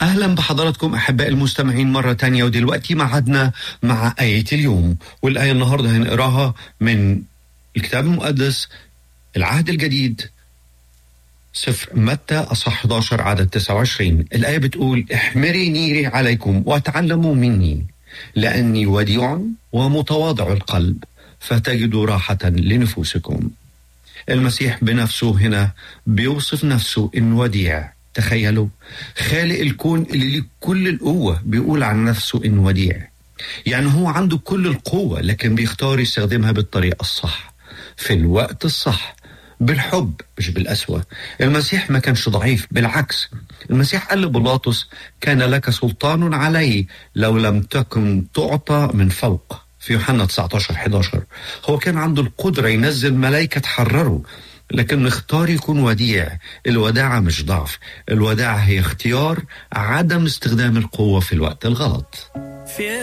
أهلا بحضراتكم أحباء المستمعين مرة تانية ودلوقتي معدنا مع آية اليوم والآية النهاردة هنقراها من الكتاب المقدس العهد الجديد سفر متى أصح 11 عدد 29 الآية بتقول احمري نيري عليكم وتعلموا مني لأني وديع ومتواضع القلب فتجدوا راحة لنفوسكم المسيح بنفسه هنا بيوصف نفسه إنه وديع تخيلوا خالق الكون اللي ليه كل القوة بيقول عن نفسه إنه وديع يعني هو عنده كل القوة لكن بيختار يستخدمها بالطريقة الصح في الوقت الصح بالحب مش بالقسوة المسيح ما كانش ضعيف بالعكس المسيح قال لبيلاطس كان لك سلطان علي لو لم تكن تعطى من فوق في يوحنا 19 11 هو كان عنده القدرة ينزل ملائكة تحرره لكن اختار يكون وديع الوداعة مش ضعف الوداعة هي اختيار عدم استخدام القوة في الوقت الغلط في